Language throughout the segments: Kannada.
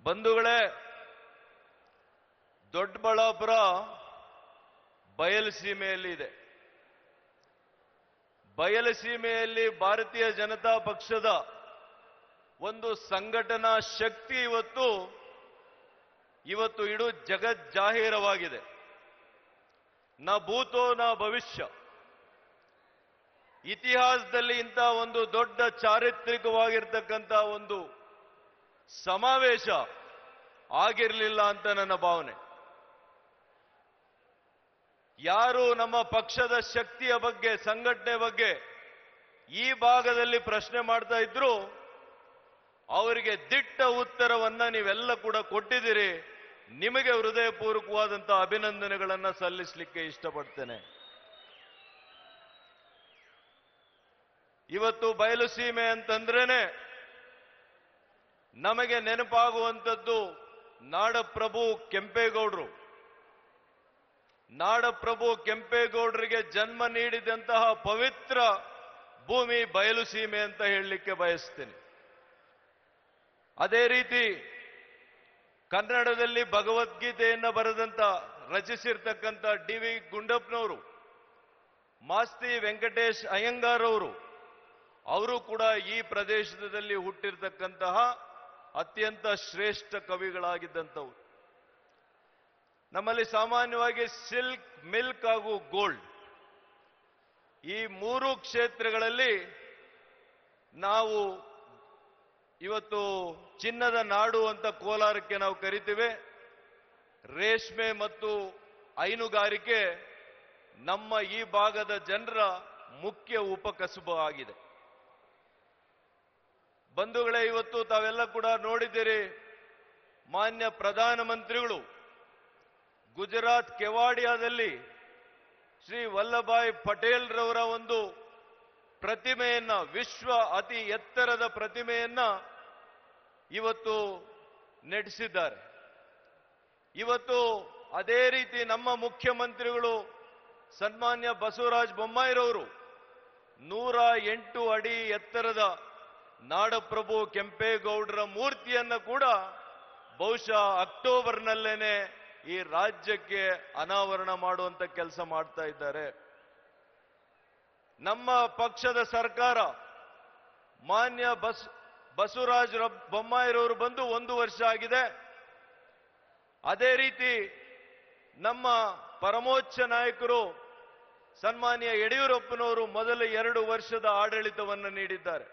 ಬಂಧುಗಳೇ ದೊಡ್ಡಬಳ್ಳಾಪುರ ಬಯಲುಸೀಮೆಯಲ್ಲಿ ಇದೆ ಬಯಲುಸೀಮೆಯಲ್ಲಿ ಭಾರತೀಯ ಜನತಾ ಪಕ್ಷದ ಒಂದು ಸಂಘಟನಾ ಶಕ್ತಿ ಇವತ್ತು ಇವತ್ತು ಇಡೀ ಜಗಜ್ಜಾಹೀರವಾಗಿದೆ ನ ಭೂತೋ ನ ಭವಿಷ್ಯ ಇತಿಹಾಸದಲ್ಲಿ ಇಂಥ ಒಂದು ದೊಡ್ಡ ಚಾರಿತ್ರಿಕವಾಗಿರ್ತಕ್ಕಂಥ ಒಂದು ಸಮಾವೇಶ ಆಗಿರಲಿಲ್ಲ ಅಂತ ನನ್ನ ಭಾವನೆ ಯಾರು ನಮ್ಮ ಪಕ್ಷದ ಶಕ್ತಿಯ ಬಗ್ಗೆ ಸಂಘಟನೆ ಬಗ್ಗೆ ಈ ಭಾಗದಲ್ಲಿ ಪ್ರಶ್ನೆ ಮಾಡ್ತಾ ಇದ್ರು ಅವರಿಗೆ ದಿಟ್ಟ ಉತ್ತರವನ್ನ ನೀವೆಲ್ಲ ಕೂಡ ಕೊಟ್ಟಿದ್ದೀರಿ ನಿಮಗೆ ಹೃದಯಪೂರ್ವಕವಾದಂತಹ ಅಭಿನಂದನೆಗಳನ್ನ ಸಲ್ಲಿಸಲಿಕ್ಕೆ ಇಷ್ಟಪಡ್ತೇನೆ ಇವತ್ತು ಬಯಲು ಸೀಮೆ ಅಂತಂದ್ರೇನೆ ನಮಗೆ ನೆನಪಾಗುವಂಥದ್ದು ನಾಡಪ್ರಭು ಕೆಂಪೇಗೌಡರು ನಾಡಪ್ರಭು ಕೆಂಪೇಗೌಡರಿಗೆ ಜನ್ಮ ನೀಡಿದಂತಹ ಪವಿತ್ರ ಭೂಮಿ ಬಯಲು ಸೀಮೆ ಅಂತ ಹೇಳಲಿಕ್ಕೆ ಬಯಸ್ತೀನಿ ಅದೇ ರೀತಿ ಕನ್ನಡದಲ್ಲಿ ಭಗವದ್ಗೀತೆಯನ್ನ ಬರೆದಂತ ರಚಿಸಿರ್ತಕ್ಕಂಥ ಡಿ ವಿ ಗುಂಡಪ್ಪನವರು ಮಾಸ್ತಿ ವೆಂಕಟೇಶ್ ಅಯ್ಯಂಗಾರ್ ಅವರು ಅವರು ಕೂಡ ಈ ಪ್ರದೇಶದಲ್ಲಿ ಹುಟ್ಟಿರ್ತಕ್ಕಂತಹ ಅತ್ಯಂತ ಶ್ರೇಷ್ಠ ಕವಿಗಳಾಗಿದ್ದಂಥವ್ರು ನಮ್ಮಲ್ಲಿ ಸಾಮಾನ್ಯವಾಗಿ ಸಿಲ್ಕ್ ಮಿಲ್ಕ್ ಹಾಗೂ ಗೋಲ್ಡ್ ಈ ಮೂರು ಕ್ಷೇತ್ರಗಳಲ್ಲಿ ನಾವು ಇವತ್ತು ಚಿನ್ನದ ನಾಡು ಅಂತ ಕೋಲಾರಕ್ಕೆ ನಾವು ಕರಿತೀವಿ ರೇಷ್ಮೆ ಮತ್ತು ಹೈನುಗಾರಿಕೆ ನಮ್ಮ ಈ ಭಾಗದ ಜನರ ಮುಖ್ಯ ಉಪಕಸುಬು ಆಗಿದೆ ಬಂಧುಗಳೇ ಇವತ್ತು ತಾವೆಲ್ಲ ಕೂಡ ನೋಡಿದ್ದೀರಿ ಮಾನ್ಯ ಪ್ರಧಾನಮಂತ್ರಿಗಳು ಗುಜರಾತ್ ಕೆವಾಡಿಯಾದಲ್ಲಿ ಶ್ರೀ ವಲ್ಲಭಾಯ್ ಪಟೇಲ್ ರವರ ಒಂದು ಪ್ರತಿಮೆಯನ್ನ ವಿಶ್ವ ಅತಿ ಎತ್ತರದ ಪ್ರತಿಮೆಯನ್ನ ಇವತ್ತು ನಡೆಸಿದ್ದಾರೆ ಇವತ್ತು ಅದೇ ರೀತಿ ನಮ್ಮ ಮುಖ್ಯಮಂತ್ರಿಗಳು ಸನ್ಮಾನ್ಯ ಬಸವರಾಜ ಬೊಮ್ಮಾಯಿರವರು ನೂರ ಎಂಟು ಅಡಿ ಎತ್ತರದ ನಾಡಪ್ರಭು ಕೆಂಪೇಗೌಡರ ಮೂರ್ತಿಯನ್ನ ಕೂಡ ಬಹುಶಃ ಅಕ್ಟೋಬರ್ನಲ್ಲೇನೆ ಈ ರಾಜ್ಯಕ್ಕೆ ಅನಾವರಣ ಮಾಡುವಂತ ಕೆಲಸ ಮಾಡ್ತಾ ಇದ್ದಾರೆ ನಮ್ಮ ಪಕ್ಷದ ಸರ್ಕಾರ ಮಾನ್ಯ ಬಸ್ ಬಸವರಾಜ ಬೊಮ್ಮಾಯಿರವರು ಬಂದು ಒಂದು ವರ್ಷ ಆಗಿದೆ ಅದೇ ರೀತಿ ನಮ್ಮ ಪರಮೋಚ್ಚ ನಾಯಕರು ಸನ್ಮಾನ್ಯ ಯಡಿಯೂರಪ್ಪನವರು ಮೊದಲ ಎರಡು ವರ್ಷದ ಆಡಳಿತವನ್ನು ನೀಡಿದ್ದಾರೆ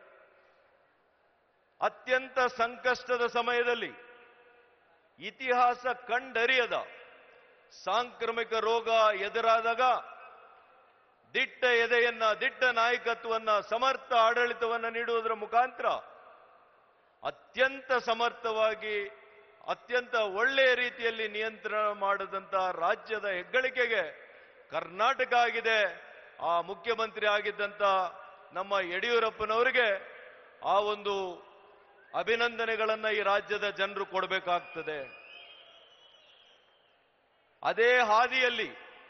ಅತ್ಯಂತ ಸಂಕಷ್ಟದ ಸಮಯದಲ್ಲಿ ಇತಿಹಾಸ ಕಂಡರಿಯದ ಸಾಂಕ್ರಾಮಿಕ ರೋಗ ಎದುರಾದಾಗ ದಿಟ್ಟ ಎದೆಯನ್ನ ದಿಟ್ಟ ನಾಯಕತ್ವವನ್ನ ಸಮರ್ಥ ಆಡಳಿತವನ್ನ ನೀಡುವುದರ ಮುಖಾಂತರ ಅತ್ಯಂತ ಸಮರ್ಥವಾಗಿ ಅತ್ಯಂತ ಒಳ್ಳೆಯ ರೀತಿಯಲ್ಲಿ ನಿಯಂತ್ರಣ ಮಾಡದಂತಹ ರಾಜ್ಯದ ಹೆಗ್ಗಳಿಕೆಗೆ ಕರ್ನಾಟಕ ಆಗಿದೆ ಆ ಮುಖ್ಯಮಂತ್ರಿ ಆಗಿದ್ದಂತ ನಮ್ಮ ಯಡಿಯೂರಪ್ಪನವರಿಗೆ ಆ ಒಂದು ಅಭಿನಂದನೆಗಳನ್ನ ಈ ರಾಜ್ಯದ ಜನರು ಕೊಡಬೇಕಾಗ್ತದೆ ಅದೇ ಹಾದಿಯಲ್ಲಿ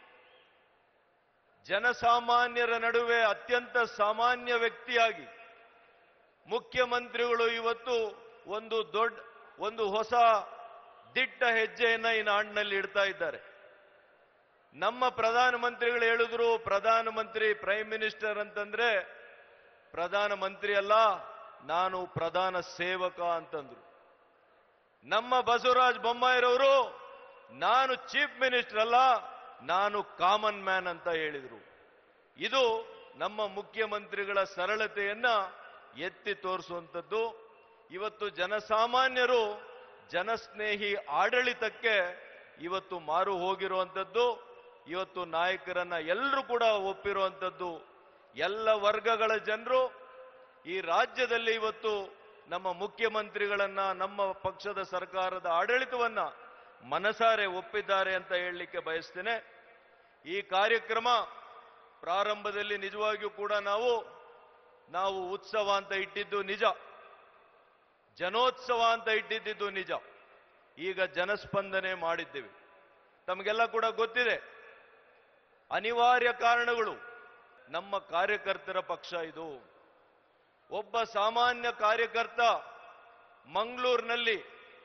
ಜನಸಾಮಾನ್ಯರ ನಡುವೆ ಅತ್ಯಂತ ಸಾಮಾನ್ಯ ವ್ಯಕ್ತಿಯಾಗಿ ಮುಖ್ಯಮಂತ್ರಿಗಳು ಇವತ್ತು ಒಂದು ದೊಡ್ಡ ಒಂದು ಹೊಸ ದಿಟ್ಟ ಹೆಜ್ಜೆಯನ್ನ ಈ ನಾಡಿನಲ್ಲಿ ಇಡ್ತಾ ಇದ್ದಾರೆ ನಮ್ಮ ಪ್ರಧಾನಮಂತ್ರಿಗಳು ಹೇಳಿದ್ರು ಪ್ರಧಾನಮಂತ್ರಿ ಪ್ರೈಮ್ ಮಿನಿಸ್ಟರ್ ಅಂತಂದ್ರೆ ಪ್ರಧಾನಮಂತ್ರಿ ಅಲ್ಲ ನಾನು ಪ್ರಧಾನ ಸೇವಕ ಅಂತಂದ್ರು ನಮ್ಮ ಬಸವರಾಜ ಬೊಮ್ಮಾಯಿರವರು ನಾನು ಚೀಫ್ ಮಿನಿಸ್ಟರ್ ಅಲ್ಲ ನಾನು ಕಾಮನ್ ಮ್ಯಾನ್ ಅಂತ ಹೇಳಿದ್ರು ಇದು ನಮ್ಮ ಮುಖ್ಯಮಂತ್ರಿಗಳ ಸರಳತೆಯನ್ನ ಎತ್ತಿ ತೋರಿಸುವಂಥದ್ದು ಇವತ್ತು ಜನಸಾಮಾನ್ಯರು ಜನಸ್ನೇಹಿ ಆಡಳಿತಕ್ಕೆ ಇವತ್ತು ಮಾರು ಹೋಗಿರುವಂಥದ್ದು ಇವತ್ತು ನಾಯಕರನ್ನ ಎಲ್ಲರೂ ಕೂಡ ಒಪ್ಪಿರುವಂಥದ್ದು ಎಲ್ಲ ವರ್ಗಗಳ ಜನರು ಈ ರಾಜ್ಯದಲ್ಲಿ ಇವತ್ತು ನಮ್ಮ ಮುಖ್ಯಮಂತ್ರಿಗಳನ್ನ ನಮ್ಮ ಪಕ್ಷದ ಸರ್ಕಾರದ ಆಡಳಿತವನ್ನ ಮನಸಾರೆ ಒಪ್ಪಿದ್ದಾರೆ ಅಂತ ಹೇಳಲಿಕ್ಕೆ ಬಯಸ್ತೇನೆ ಈ ಕಾರ್ಯಕ್ರಮ ಪ್ರಾರಂಭದಲ್ಲಿ ನಿಜವಾಗಿಯೂ ಕೂಡ ನಾವು ನಾವು ಉತ್ಸವ ಅಂತ ಇಟ್ಟಿದ್ದು ನಿಜ ಜನೋತ್ಸವ ಅಂತ ಇಟ್ಟಿದ್ದು ನಿಜ ಈಗ ಜನಸ್ಪಂದನೆ ಮಾಡಿದ್ದೇವೆ ತಮಗೆಲ್ಲ ಕೂಡ ಗೊತ್ತಿದೆ ಅನಿವಾರ್ಯ ಕಾರಣಗಳು ನಮ್ಮ ಕಾರ್ಯಕರ್ತರ ಪಕ್ಷ ಇದು ಒಬ್ಬ ಸಾಮಾನ್ಯ ಕಾರ್ಯಕರ್ತ ಮಂಗಳೂರಿನಲ್ಲಿ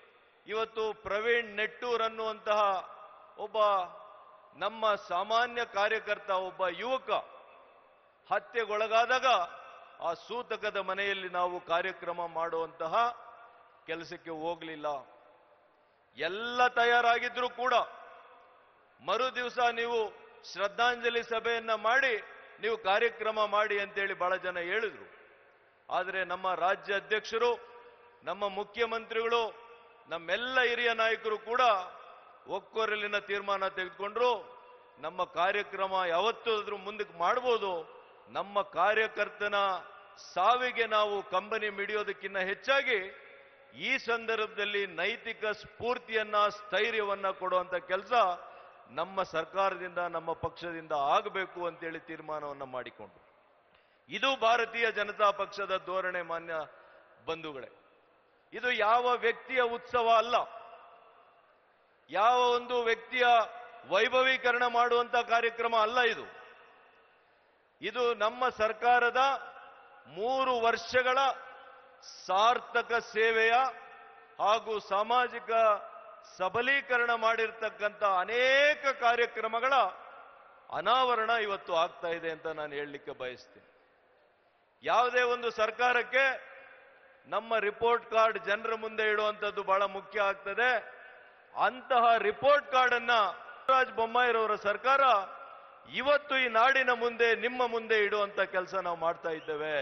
ಇವತ್ತು ಪ್ರವೀಣ್ ನೆಟ್ಟೂರ್ ಅನ್ನುವಂತಹ ಒಬ್ಬ ನಮ್ಮ ಸಾಮಾನ್ಯ ಕಾರ್ಯಕರ್ತ ಒಬ್ಬ ಯುವಕ ಹತ್ಯೆಗೊಳಗಾದಾಗ ಆ ಸೂತಕದ ಮನೆಯಲ್ಲಿ ನಾವು ಕಾರ್ಯಕ್ರಮ ಮಾಡುವಂತಹ ಕೆಲಸಕ್ಕೆ ಹೋಗಲಿಲ್ಲ ಎಲ್ಲ ತಯಾರಾಗಿದ್ರು ಕೂಡ ಮರು ದಿವಸ ನೀವು ಶ್ರದ್ಧಾಂಜಲಿ ಸಭೆಯನ್ನ ಮಾಡಿ ನೀವು ಕಾರ್ಯಕ್ರಮ ಮಾಡಿ ಅಂತೇಳಿ ಬಹಳ ಜನ ಹೇಳಿದ್ರು ಆದರೆ ನಮ್ಮ ರಾಜ್ಯ ಅಧ್ಯಕ್ಷರು ನಮ್ಮ ಮುಖ್ಯಮಂತ್ರಿಗಳು ನಮ್ಮೆಲ್ಲ ಹಿರಿಯ ನಾಯಕರು ಕೂಡ ಒಕ್ಕೊರಲಿನ ತೀರ್ಮಾನ ತೆಗೆದುಕೊಂಡ್ರು ನಮ್ಮ ಕಾರ್ಯಕ್ರಮ ಯಾವತ್ತೂ ಅದ್ರ ಮುಂದಕ್ಕೆ ಮಾಡ್ಬೋದು ನಮ್ಮ ಕಾರ್ಯಕರ್ತನ ಸಾವಿಗೆ ನಾವು ಕಂಬನಿ ಮಿಡಿಯೋದಕ್ಕಿಂತ ಹೆಚ್ಚಾಗಿ ಈ ಸಂದರ್ಭದಲ್ಲಿ ನೈತಿಕ ಸ್ಫೂರ್ತಿಯನ್ನ ಸ್ಥೈರ್ಯವನ್ನ ಕೊಡುವಂತ ಕೆಲಸ ನಮ್ಮ ಸರ್ಕಾರದಿಂದ ನಮ್ಮ ಪಕ್ಷದಿಂದ ಆಗಬೇಕು ಅಂತೇಳಿ ತೀರ್ಮಾನವನ್ನ ಮಾಡಿಕೊಂಡು ಇದು ಭಾರತೀಯ ಜನತಾ ಪಕ್ಷದ ಧೋರಣೆ ಮಾನ್ಯ ಬಂಧುಗಳೇ ಇದು ಯಾವ ವ್ಯಕ್ತಿಯ ಉತ್ಸವ ಅಲ್ಲ ಯಾವ ಒಂದು ವ್ಯಕ್ತಿಯ ವೈಭವೀಕರಣ ಮಾಡುವಂತ ಕಾರ್ಯಕ್ರಮ ಅಲ್ಲ ಇದು ಇದು ನಮ್ಮ ಸರ್ಕಾರದ ಮೂರು ವರ್ಷಗಳ ಸಾರ್ಥಕ ಸೇವೆಯ ಹಾಗೂ ಸಾಮಾಜಿಕ ಸಬಲೀಕರಣ ಮಾಡಿರ್ತಕ್ಕಂಥ ಅನೇಕ ಕಾರ್ಯಕ್ರಮಗಳ ಅನಾವರಣ ಇವತ್ತು ಆಗ್ತಾ ಇದೆ ಅಂತ ನಾನು ಹೇಳಲಿಕ್ಕೆ ಬಯಸ್ತೀನಿ ಯಾವುದೇ ಒಂದು ಸರ್ಕಾರಕ್ಕೆ ನಮ್ಮ ರಿಪೋರ್ಟ್ ಕಾರ್ಡ್ ಜನರ ಮುಂದೆ ಇಡುವಂಥದ್ದು ಬಹಳ ಮುಖ್ಯ ಆಗ್ತದೆ ಅಂತಹ ರಿಪೋರ್ಟ್ ಕಾರ್ಡ್ ಅನ್ನ ರಾಜ್ ಬೊಮ್ಮಾಯಿರವರ ಸರ್ಕಾರ ಇವತ್ತು ಈ ನಾಡಿನ ಮುಂದೆ ನಿಮ್ಮ ಮುಂದೆ ಇಡುವಂತ ಕೆಲಸ ನಾವು ಮಾಡ್ತಾ ಇದ್ದೇವೆ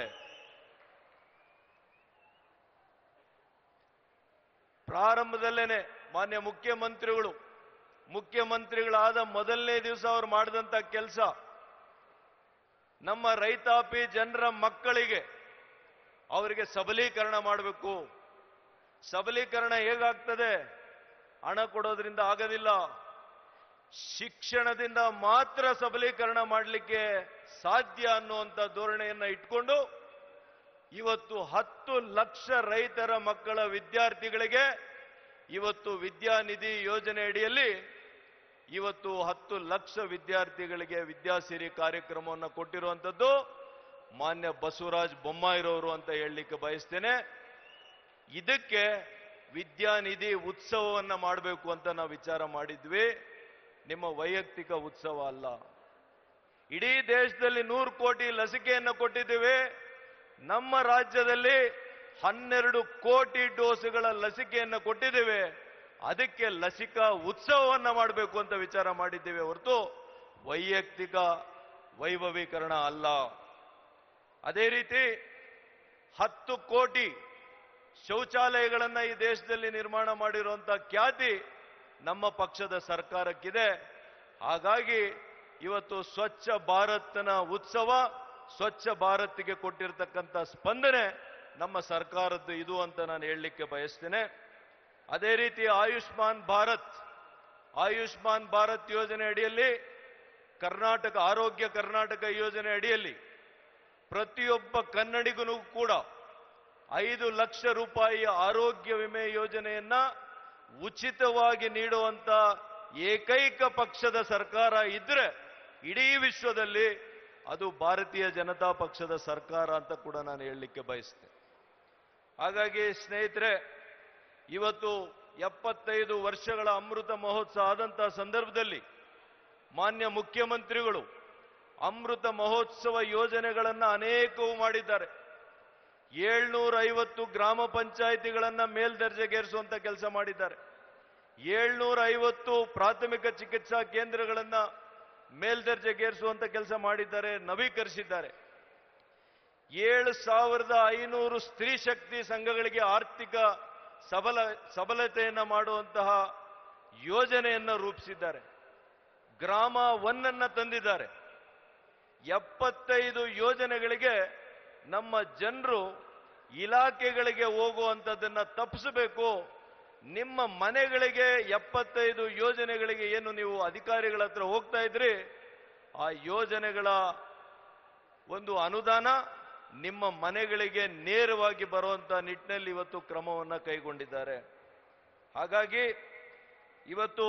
ಪ್ರಾರಂಭದಲ್ಲೇನೆ ಮಾನ್ಯ ಮುಖ್ಯಮಂತ್ರಿಗಳು ಮುಖ್ಯಮಂತ್ರಿಗಳಾದ ಮೊದಲನೇ ದಿವಸ ಅವ್ರು ಮಾಡಿದಂತ ಕೆಲಸ ನಮ್ಮ ರೈತಾಪಿ ಜನರ ಮಕ್ಕಳಿಗೆ ಅವರಿಗೆ ಸಬಲೀಕರಣ ಮಾಡಬೇಕು ಸಬಲೀಕರಣ ಹೇಗಾಗ್ತದೆ ಹಣ ಕೊಡೋದ್ರಿಂದ ಆಗೋದಿಲ್ಲ ಶಿಕ್ಷಣದಿಂದ ಮಾತ್ರ ಸಬಲೀಕರಣ ಮಾಡಲಿಕ್ಕೆ ಸಾಧ್ಯ ಅನ್ನುವಂಥ ಧೋರಣೆಯನ್ನ ಇಟ್ಕೊಂಡು ಇವತ್ತು ಹತ್ತು ಲಕ್ಷ ರೈತರ ಮಕ್ಕಳ ವಿದ್ಯಾರ್ಥಿಗಳಿಗೆ ಇವತ್ತು ವಿದ್ಯಾನಿಧಿ ಯೋಜನೆ ಅಡಿಯಲ್ಲಿ ಇವತ್ತು ಹತ್ತು ಲಕ್ಷ ವಿದ್ಯಾರ್ಥಿಗಳಿಗೆ ವಿದ್ಯಾಸಿರಿ ಕಾರ್ಯಕ್ರಮವನ್ನು ಕೊಟ್ಟಿರುವಂಥದ್ದು ಮಾನ್ಯ ಬಸವರಾಜ್ ಬೊಮ್ಮಾಯಿರವರು ಅಂತ ಹೇಳಲಿಕ್ಕೆ ಬಯಸ್ತೇನೆ ಇದಕ್ಕೆ ವಿದ್ಯಾನಿಧಿ ಉತ್ಸವವನ್ನ ಮಾಡಬೇಕು ಅಂತ ನಾವು ವಿಚಾರ ಮಾಡಿದ್ವಿ ನಿಮ್ಮ ವೈಯಕ್ತಿಕ ಉತ್ಸವ ಅಲ್ಲ ಇಡೀ ದೇಶದಲ್ಲಿ ನೂರು ಕೋಟಿ ಲಸಿಕೆಯನ್ನು ಕೊಟ್ಟಿದ್ದೇವೆ ನಮ್ಮ ರಾಜ್ಯದಲ್ಲಿ ಹನ್ನೆರಡು ಕೋಟಿ ಡೋಸ್ಗಳ ಲಸಿಕೆಯನ್ನು ಕೊಟ್ಟಿದ್ದೇವೆ ಅದಕ್ಕೆ ಲಸಿಕಾ ಉತ್ಸವವನ್ನ ಮಾಡಬೇಕು ಅಂತ ವಿಚಾರ ಮಾಡಿದ್ದೇವೆ ಹೊರತು ವೈಯಕ್ತಿಕ ವೈಭವೀಕರಣ ಅಲ್ಲ ಅದೇ ರೀತಿ ಹತ್ತು ಕೋಟಿ ಶೌಚಾಲಯಗಳನ್ನ ಈ ದೇಶದಲ್ಲಿ ನಿರ್ಮಾಣ ಮಾಡಿರುವಂತ ಖ್ಯಾತಿ ನಮ್ಮ ಪಕ್ಷದ ಸರ್ಕಾರಕ್ಕಿದೆ ಹಾಗಾಗಿ ಇವತ್ತು ಸ್ವಚ್ಛ ಭಾರತ್ನ ಉತ್ಸವ ಸ್ವಚ್ಛ ಭಾರತ್ಗೆ ಕೊಟ್ಟಿರ್ತಕ್ಕಂಥ ಸ್ಪಂದನೆ ನಮ್ಮ ಸರ್ಕಾರದ್ದು ಇದು ಅಂತ ನಾನು ಹೇಳಲಿಕ್ಕೆ ಬಯಸ್ತೇನೆ ಅದೇ ರೀತಿ ಆಯುಷ್ಮಾನ್ ಭಾರತ್ ಆಯುಷ್ಮಾನ್ ಭಾರತ್ ಯೋಜನೆ ಅಡಿಯಲ್ಲಿ ಕರ್ನಾಟಕ ಆರೋಗ್ಯ ಕರ್ನಾಟಕ ಯೋಜನೆ ಅಡಿಯಲ್ಲಿ ಪ್ರತಿಯೊಬ್ಬ ಕನ್ನಡಿಗನೂ ಕೂಡ ಐದು ಲಕ್ಷ ರೂಪಾಯಿಯ ಆರೋಗ್ಯ ವಿಮೆ ಯೋಜನೆಯನ್ನ ಉಚಿತವಾಗಿ ನೀಡುವಂತ ಏಕೈಕ ಪಕ್ಷದ ಸರ್ಕಾರ ಇದ್ರೆ ಇಡೀ ವಿಶ್ವದಲ್ಲಿ ಅದು ಭಾರತೀಯ ಜನತಾ ಪಕ್ಷದ ಸರ್ಕಾರ ಅಂತ ಕೂಡ ನಾನು ಹೇಳಲಿಕ್ಕೆ ಬಯಸ್ತೇನೆ ಹಾಗಾಗಿ ಸ್ನೇಹಿತರೆ ಇವತ್ತು ಎಪ್ಪತ್ತೈದು ವರ್ಷಗಳ ಅಮೃತ ಮಹೋತ್ಸವ ಆದಂತಹ ಸಂದರ್ಭದಲ್ಲಿ ಮಾನ್ಯ ಮುಖ್ಯಮಂತ್ರಿಗಳು ಅಮೃತ ಮಹೋತ್ಸವ ಯೋಜನೆಗಳನ್ನ ಅನೇಕವು ಮಾಡಿದ್ದಾರೆ ಏಳ್ನೂರ ಐವತ್ತು ಗ್ರಾಮ ಪಂಚಾಯಿತಿಗಳನ್ನ ಮೇಲ್ದರ್ಜೆಗೇರಿಸುವಂತ ಕೆಲಸ ಮಾಡಿದ್ದಾರೆ ಏಳ್ನೂರ ಐವತ್ತು ಪ್ರಾಥಮಿಕ ಚಿಕಿತ್ಸಾ ಕೇಂದ್ರಗಳನ್ನ ಮೇಲ್ದರ್ಜೆಗೇರಿಸುವಂತ ಕೆಲಸ ಮಾಡಿದ್ದಾರೆ ನವೀಕರಿಸಿದ್ದಾರೆ ಏಳು ಸಾವಿರದ ಐನೂರು ಸ್ತ್ರೀ ಶಕ್ತಿ ಸಂಘಗಳಿಗೆ ಆರ್ಥಿಕ ಸಬಲ ಸಬಲತೆಯನ್ನ ಮಾಡುವಂತಹ ಯೋಜನೆಯನ್ನ ರೂಪಿಸಿದ್ದಾರೆ ಗ್ರಾಮ ಒನ್ನನ್ನ ತಂದಿದ್ದಾರೆ ಎಪ್ಪತ್ತೈದು ಯೋಜನೆಗಳಿಗೆ ನಮ್ಮ ಜನರು ಇಲಾಖೆಗಳಿಗೆ ಹೋಗುವಂಥದ್ದನ್ನ ತಪ್ಪಿಸಬೇಕು ನಿಮ್ಮ ಮನೆಗಳಿಗೆ ಎಪ್ಪತ್ತೈದು ಯೋಜನೆಗಳಿಗೆ ಏನು ನೀವು ಅಧಿಕಾರಿಗಳ ಹತ್ರ ಹೋಗ್ತಾ ಇದ್ರಿ ಆ ಯೋಜನೆಗಳ ಒಂದು ಅನುದಾನ ನಿಮ್ಮ ಮನೆಗಳಿಗೆ ನೇರವಾಗಿ ಬರುವಂತ ನಿಟ್ಟಿನಲ್ಲಿ ಇವತ್ತು ಕ್ರಮವನ್ನು ಕೈಗೊಂಡಿದ್ದಾರೆ ಹಾಗಾಗಿ ಇವತ್ತು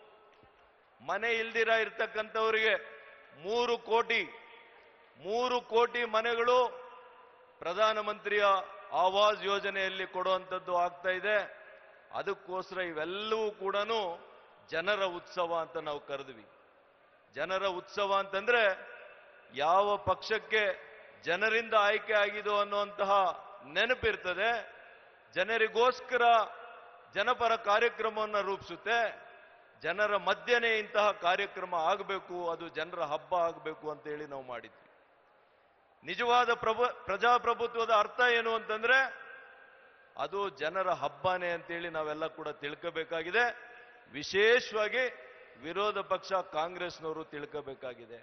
ಮನೆ ಇಲ್ದಿರ ಇರ್ತಕ್ಕಂಥವರಿಗೆ ಮೂರು ಕೋಟಿ ಮೂರು ಕೋಟಿ ಮನೆಗಳು ಪ್ರಧಾನಮಂತ್ರಿಯ ಆವಾಸ್ ಯೋಜನೆಯಲ್ಲಿ ಕೊಡುವಂಥದ್ದು ಆಗ್ತಾ ಇದೆ ಅದಕ್ಕೋಸ್ಕರ ಇವೆಲ್ಲವೂ ಕೂಡ ಜನರ ಉತ್ಸವ ಅಂತ ನಾವು ಕರೆದ್ವಿ ಜನರ ಉತ್ಸವ ಅಂತಂದ್ರೆ ಯಾವ ಪಕ್ಷಕ್ಕೆ ಜನರಿಂದ ಆಯ್ಕೆ ಆಗಿದೋ ಅನ್ನುವಂತಹ ನೆನಪಿರ್ತದೆ ಜನರಿಗೋಸ್ಕರ ಜನಪರ ಕಾರ್ಯಕ್ರಮವನ್ನು ರೂಪಿಸುತ್ತೆ ಜನರ ಮಧ್ಯನೇ ಇಂತಹ ಕಾರ್ಯಕ್ರಮ ಆಗಬೇಕು ಅದು ಜನರ ಹಬ್ಬ ಆಗಬೇಕು ಅಂತ ಹೇಳಿ ನಾವು ಮಾಡಿದ್ವಿ ನಿಜವಾದ ಪ್ರಭು ಪ್ರಜಾಪ್ರಭುತ್ವದ ಅರ್ಥ ಏನು ಅಂತಂದ್ರೆ ಅದು ಜನರ ಹಬ್ಬನೇ ಅಂತೇಳಿ ನಾವೆಲ್ಲ ಕೂಡ ತಿಳ್ಕೋಬೇಕಾಗಿದೆ ವಿಶೇಷವಾಗಿ ವಿರೋಧ ಪಕ್ಷ ಕಾಂಗ್ರೆಸ್ನವರು ತಿಳ್ಕೋಬೇಕಾಗಿದೆ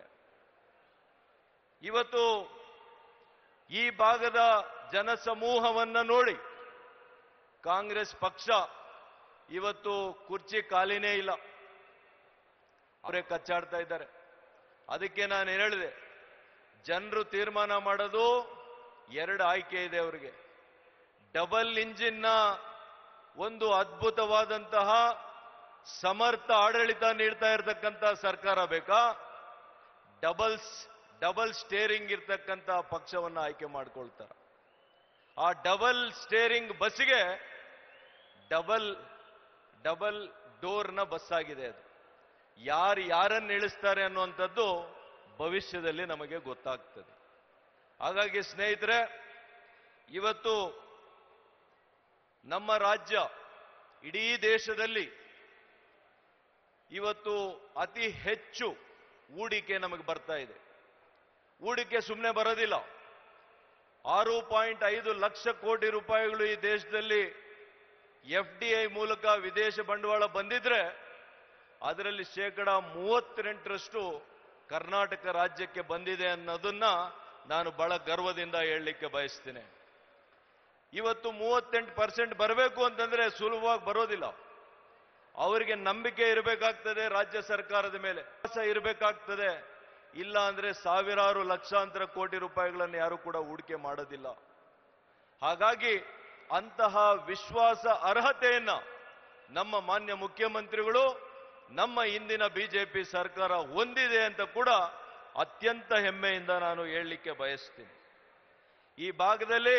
ಇವತ್ತು ಈ ಭಾಗದ ಜನಸಮೂಹವನ್ನ ನೋಡಿ ಕಾಂಗ್ರೆಸ್ ಪಕ್ಷ ಇವತ್ತು ಕುರ್ಚಿ ಖಾಲಿನೇ ಇಲ್ಲ ಅವರೇ ಕಚ್ಚಾಡ್ತಾ ಇದ್ದಾರೆ ಅದಕ್ಕೆ ನಾನು ಹೇಳಿದೆ ಜನರು ತೀರ್ಮಾನ ಮಾಡೋದು ಎರಡು ಆಯ್ಕೆ ಇದೆ ಅವರಿಗೆ ಡಬಲ್ ಇಂಜಿನ್ನ ಒಂದು ಅದ್ಭುತವಾದಂತಹ ಸಮರ್ಥ ಆಡಳಿತ ನೀಡ್ತಾ ಇರತಕ್ಕಂತ ಸರ್ಕಾರ ಬೇಕಾ ಡಬಲ್ಸ್ ಡಬಲ್ ಸ್ಟೇರಿಂಗ್ ಇರ್ತಕ್ಕಂಥ ಪಕ್ಷವನ್ನ ಆಯ್ಕೆ ಮಾಡ್ಕೊಳ್ತಾರೆ ಆ ಡಬಲ್ ಸ್ಟೇರಿಂಗ್ ಬಸ್ಸಿಗೆ ಡಬಲ್ ಡಬಲ್ ಡೋರ್ನ ಬಸ್ ಆಗಿದೆ ಅದು ಯಾರು ಯಾರನ್ನು ಇಳಿಸ್ತಾರೆ ಅನ್ನುವಂಥದ್ದು ಭವಿಷ್ಯದಲ್ಲಿ ನಮಗೆ ಗೊತ್ತಾಗ್ತದೆ ಹಾಗಾಗಿ ಸ್ನೇಹಿತರೆ ಇವತ್ತು ನಮ್ಮ ರಾಜ್ಯ ಇಡೀ ದೇಶದಲ್ಲಿ ಇವತ್ತು ಅತಿ ಹೆಚ್ಚು ಹೂಡಿಕೆ ನಮಗೆ ಬರ್ತಾ ಇದೆ ಹೂಡಿಕೆ ಸುಮ್ಮನೆ ಬರೋದಿಲ್ಲ ಆರು ಪಾಯಿಂಟ್ ಐದು ಲಕ್ಷ ಕೋಟಿ ರೂಪಾಯಿಗಳು ಈ ದೇಶದಲ್ಲಿ ಎಫ್ ಡಿ ಐ ಮೂಲಕ ವಿದೇಶ ಬಂಡವಾಳ ಬಂದಿದ್ರೆ ಅದರಲ್ಲಿ ಶೇಕಡ ಮೂವತ್ತೆಂಟರಷ್ಟು ಕರ್ನಾಟಕ ರಾಜ್ಯಕ್ಕೆ ಬಂದಿದೆ ಅನ್ನೋದನ್ನ ನಾನು ಬಹಳ ಗರ್ವದಿಂದ ಹೇಳಲಿಕ್ಕೆ ಬಯಸ್ತೇನೆ ಇವತ್ತು ಮೂವತ್ತೆಂಟು ಪರ್ಸೆಂಟ್ ಬರಬೇಕು ಅಂತಂದ್ರೆ ಸುಲಭವಾಗಿ ಬರೋದಿಲ್ಲ ಅವರಿಗೆ ನಂಬಿಕೆ ಇರಬೇಕಾಗ್ತದೆ ರಾಜ್ಯ ಸರ್ಕಾರದ ಮೇಲೆ ವಿಶ್ವಾಸ ಇರಬೇಕಾಗ್ತದೆ ಇಲ್ಲ ಅಂದ್ರೆ ಸಾವಿರಾರು ಲಕ್ಷಾಂತರ ಕೋಟಿ ರೂಪಾಯಿಗಳನ್ನು ಯಾರು ಕೂಡ ಹೂಡಿಕೆ ಮಾಡೋದಿಲ್ಲ ಹಾಗಾಗಿ ಅಂತಹ ವಿಶ್ವಾಸ ಅರ್ಹತೆಯನ್ನ ನಮ್ಮ ಮಾನ್ಯ ಮುಖ್ಯಮಂತ್ರಿಗಳು ನಮ್ಮ ಇಂದಿನ ಬಿಜೆಪಿ ಸರ್ಕಾರ ಹೊಂದಿದೆ ಅಂತ ಕೂಡ ಅತ್ಯಂತ ಹೆಮ್ಮೆಯಿಂದ ನಾನು ಹೇಳಲಿಕ್ಕೆ ಬಯಸ್ತೀನಿ ಈ ಭಾಗದಲ್ಲಿ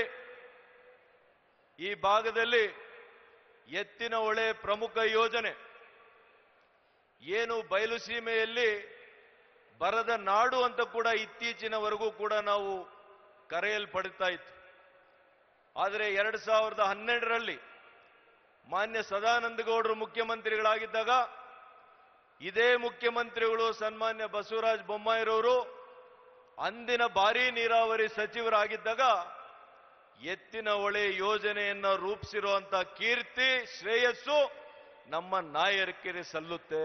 ಈ ಭಾಗದಲ್ಲಿ ಎತ್ತಿನ ಹೊಳೆ ಪ್ರಮುಖ ಯೋಜನೆ ಏನು ಬಯಲು ಸೀಮೆಯಲ್ಲಿ ಬರದ ನಾಡು ಅಂತ ಕೂಡ ಇತ್ತೀಚಿನವರೆಗೂ ಕೂಡ ನಾವು ಕರೆಯಲ್ಪಡ್ತಾ ಇತ್ತು ಆದರೆ ಎರಡ್ ಸಾವಿರದ ಹನ್ನೆರಡರಲ್ಲಿ ಮಾನ್ಯ ಸದಾನಂದ ಗೌಡರು ಮುಖ್ಯಮಂತ್ರಿಗಳಾಗಿದ್ದಾಗ ಇದೇ ಮುಖ್ಯಮಂತ್ರಿಗಳು ಸನ್ಮಾನ್ಯ ಬಸವರಾಜ ಬೊಮ್ಮಾಯಿರವರು ಅಂದಿನ ಭಾರೀ ನೀರಾವರಿ ಸಚಿವರಾಗಿದ್ದಾಗ ಎತ್ತಿನ ಹೊಳೆ ಯೋಜನೆಯನ್ನ ರೂಪಿಸಿರುವಂತ ಕೀರ್ತಿ ಶ್ರೇಯಸ್ಸು ನಮ್ಮ ನಾಯಕರಿಗೆ ಸಲ್ಲುತ್ತೆ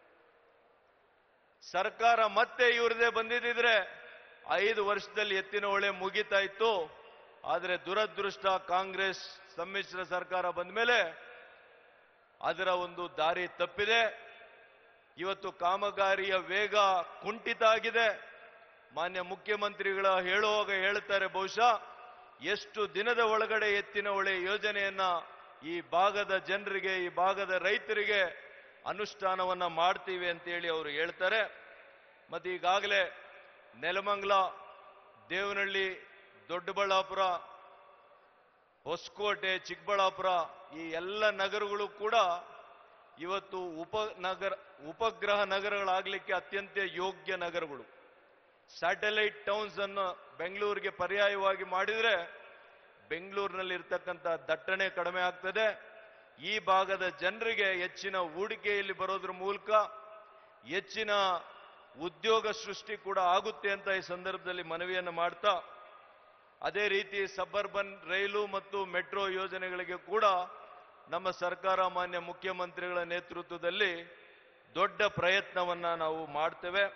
ಸರ್ಕಾರ ಮತ್ತೆ ಇವ್ರದೇ ಬಂದಿದ್ದಿದ್ರೆ ಐದು ವರ್ಷದಲ್ಲಿ ಎತ್ತಿನ ಹೊಳೆ ಮುಗಿತಾ ಇತ್ತು ಆದರೆ ದುರದೃಷ್ಟ ಕಾಂಗ್ರೆಸ್ ಸಮ್ಮಿಶ್ರ ಸರ್ಕಾರ ಬಂದ ಮೇಲೆ ಅದರ ಒಂದು ದಾರಿ ತಪ್ಪಿದೆ ಇವತ್ತು ಕಾಮಗಾರಿಯ ವೇಗ ಕುಂಠಿತ ಆಗಿದೆ ಮಾನ್ಯ ಮುಖ್ಯಮಂತ್ರಿಗಳ ಹೇಳುವಾಗ ಹೇಳ್ತಾರೆ ಬಹುಶಃ ಎಷ್ಟು ದಿನದ ಒಳಗಡೆ ಎತ್ತಿನ ಹೊಳೆ ಯೋಜನೆಯನ್ನ ಈ ಭಾಗದ ಜನರಿಗೆ ಈ ಭಾಗದ ರೈತರಿಗೆ ಅನುಷ್ಠಾನವನ್ನ ಮಾಡ್ತೀವಿ ಅಂತೇಳಿ ಅವರು ಹೇಳ್ತಾರೆ ಮತ್ತೆ ಈಗಾಗಲೇ ನೆಲಮಂಗಲ ದೇವನಹಳ್ಳಿ ದೊಡ್ಡಬಳ್ಳಾಪುರ ಹೊಸಕೋಟೆ ಚಿಕ್ಕಬಳ್ಳಾಪುರ ಈ ಎಲ್ಲ ನಗರಗಳು ಕೂಡ ಇವತ್ತು ಉಪನಗರ ಉಪಗ್ರಹ ನಗರಗಳಾಗಲಿಕ್ಕೆ ಅತ್ಯಂತ ಯೋಗ್ಯ ನಗರಗಳು ಸ್ಯಾಟಲೈಟ್ ಟೌನ್ಸ್ ಅನ್ನು ಬೆಂಗಳೂರಿಗೆ ಪರ್ಯಾಯವಾಗಿ ಮಾಡಿದ್ರೆ ಬೆಂಗಳೂರಿನಲ್ಲಿ ಇರ್ತಕ್ಕಂಥ ದಟ್ಟಣೆ ಕಡಿಮೆ ಆಗ್ತದೆ ಈ ಭಾಗದ ಜನರಿಗೆ ಹೆಚ್ಚಿನ ಹೂಡಿಕೆಯಲ್ಲಿ ಬರೋದ್ರ ಮೂಲಕ ಹೆಚ್ಚಿನ ಉದ್ಯೋಗ ಸೃಷ್ಟಿ ಕೂಡ ಆಗುತ್ತೆ ಅಂತ ಈ ಸಂದರ್ಭದಲ್ಲಿ ಮನವಿಯನ್ನು ಮಾಡ್ತಾ ಅದೇ ರೀತಿ ಸಬರ್ಬನ್ ರೈಲು ಮತ್ತು ಮೆಟ್ರೋ ಯೋಜನೆಗಳಿಗೆ ಕೂಡ ನಮ್ಮ ಸರ್ಕಾರ ಮಾನ್ಯ ಮುಖ್ಯಮಂತ್ರಿಗಳ ನೇತೃತ್ವದಲ್ಲಿ ದೊಡ್ಡ ಪ್ರಯತ್ನವನ್ನ ನಾವು ಮಾಡ್ತೇವೆ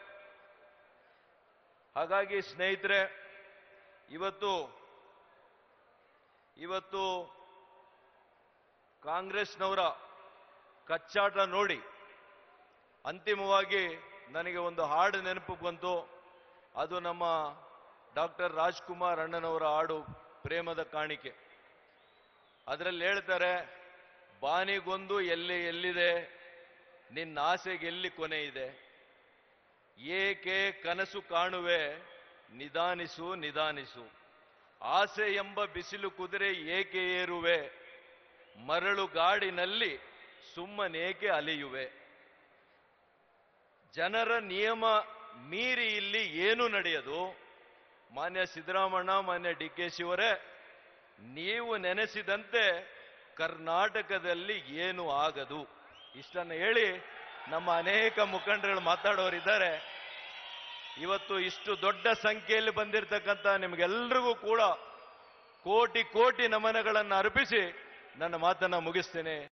ಹಾಗಾಗಿ ಸ್ನೇಹಿತರೆ ಇವತ್ತು ಇವತ್ತು ಕಾಂಗ್ರೆಸ್ನವರ ಕಚ್ಚಾಟ ನೋಡಿ ಅಂತಿಮವಾಗಿ ನನಗೆ ಒಂದು ಹಾಡು ನೆನಪು ಬಂತು ಅದು ನಮ್ಮ ಡಾಕ್ಟರ್ ರಾಜ್ಕುಮಾರ್ ಅಣ್ಣನವರ ಹಾಡು ಪ್ರೇಮದ ಕಾಣಿಕೆ ಅದರಲ್ಲಿ ಹೇಳ್ತಾರೆ ಬಾನಿಗೊಂದು ಎಲ್ಲಿ ಎಲ್ಲಿದೆ ನಿನ್ನ ಆಸೆಗೆ ಎಲ್ಲಿ ಕೊನೆ ಇದೆ ಏಕೆ ಕನಸು ಕಾಣುವೆ ನಿಧಾನಿಸು ನಿಧಾನಿಸು ಆಸೆ ಎಂಬ ಬಿಸಿಲು ಕುದುರೆ ಏಕೆ ಏರುವೆ ಮರಳು ಗಾಡಿನಲ್ಲಿ ಸುಮ್ಮನೇಕೆ ಅಲೆಯುವೆ ಜನರ ನಿಯಮ ಮೀರಿ ಇಲ್ಲಿ ಏನು ನಡೆಯದು ಮಾನ್ಯ ಸಿದ್ದರಾಮಣ್ಣ ಮಾನ್ಯ ಡಿ ಕೆ ಶಿವರೇ ನೀವು ನೆನೆಸಿದಂತೆ ಕರ್ನಾಟಕದಲ್ಲಿ ಏನು ಆಗದು ಇಷ್ಟನ್ನು ಹೇಳಿ ನಮ್ಮ ಅನೇಕ ಮುಖಂಡರುಗಳು ಮಾತಾಡೋರಿದ್ದಾರೆ ಇವತ್ತು ಇಷ್ಟು ದೊಡ್ಡ ಸಂಖ್ಯೆಯಲ್ಲಿ ಬಂದಿರತಕ್ಕಂಥ ನಿಮಗೆಲ್ರಿಗೂ ಕೂಡ ಕೋಟಿ ಕೋಟಿ ನಮನಗಳನ್ನು ಅರ್ಪಿಸಿ ನನ್ನ ಮಾತನ್ನ ಮುಗಿಸ್ತೇನೆ